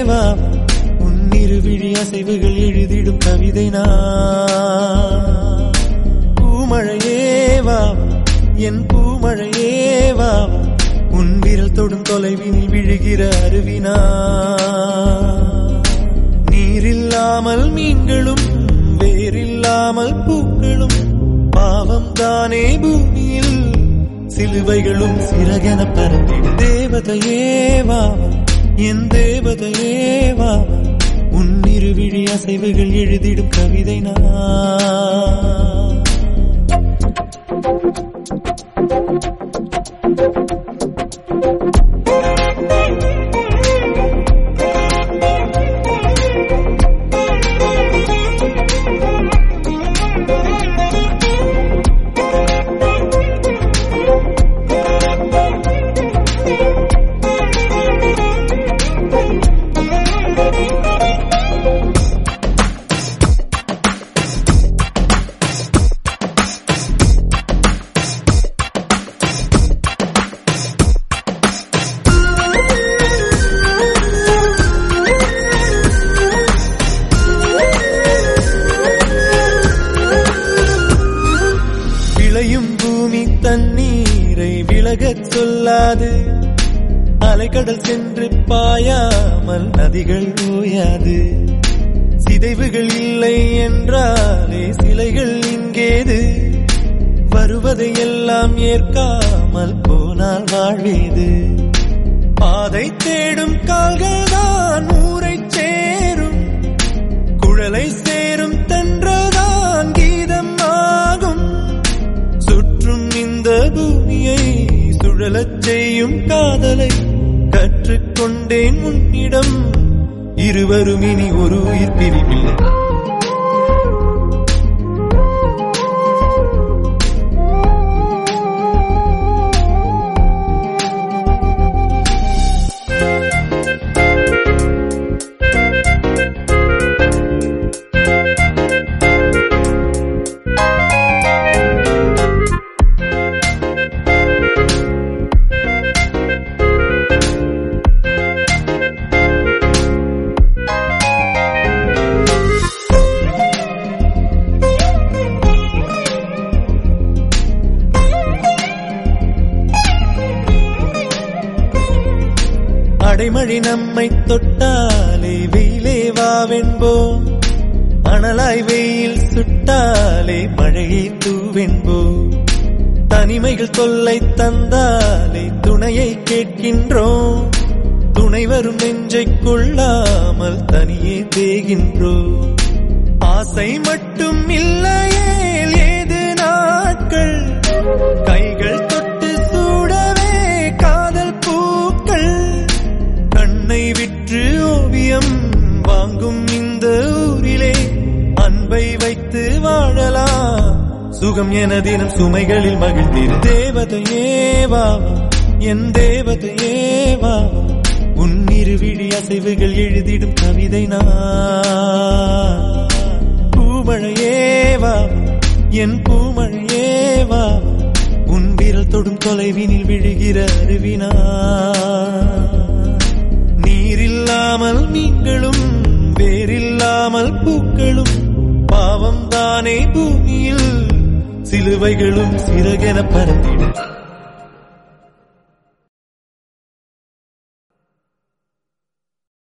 வா உன் இருவிழி அசைவுகள் எழுதிடும் கவிதை நான் பூமழையே வா என் பூமழையே வா உன் விரல் தொடும் தொலைவினில் விழுகிற அருவினா நீரில்லாமல் மீன்களும் வேரில்லாமல் பூக்களும் பாவம் தானே பூமியில் சிலுவைகளும் சிறகென பறந்திடு தேவதையே வா என் தேவதையே வா உன் இருவிழி அசைவுகள் எழுதிடும் கவிதை நான் விளையும் பூமி தண்ணீரை விலகச் சொல்லாது அலைக்கடல் சென்று பாயாமல் நதிகள் ஓயாது சிதைவுகள் இல்லை என்றாலே சிலைகள் இங்கேது வருவதை எல்லாம் ஏற்காமல் போனால் வாழ்வேது பாதை தேடும் கால்கள் தான் ஊரை சேரும் குழலை சேரும் தென்றதான் கீதம் ஆகும் சுற்றும் இந்த பூமியை சுழலச் செய்யும் காதலை கற்றுக்கொண்டேன் உன்னிடம் இருவரும் இனி ஒரு உயிர் பிரிவில்லை அடைமழை நம்மை தொட்டாலே வெயிலே வாவென்போம் அனலாய் வெயில் சுட்டாலே மழையை தூவென்போம் தனிமைகள் தொல்லை தந்தாலே துணையை கேட்கின்றோம் துணை வரும் நெஞ்சைக் கொள்ளாமல் தனியே தேகின்றோம் ஆசை மட்டும் இல்லையே ஏது நாட்கள் கைகள் தொட்டு சூடவே காதல் பூக்கள் கண்ணை விற்று ஓவியம் வாங்கும் இந்த ஊரிலே அன்பை வைத்து வாழலாம் சுகம் என தினம் சுமைகளில் மகிழ்ந்திரு தேவதையே வா என் தேவதையே வா உன் இருவிழி அசைவுகள் எழுதிடும் கவிதை நான் பூமழையே வா என் பூமழையே வா உன் விரல் தொடும் தொலைவினில் விழுகிற அருவினா நீரில்லாமல் மீன்களும் வேரில்லாமல் பூக்களும் பாவம் தானே பூமியில் சிலுவைகளும் சிறகென பறந்திடும்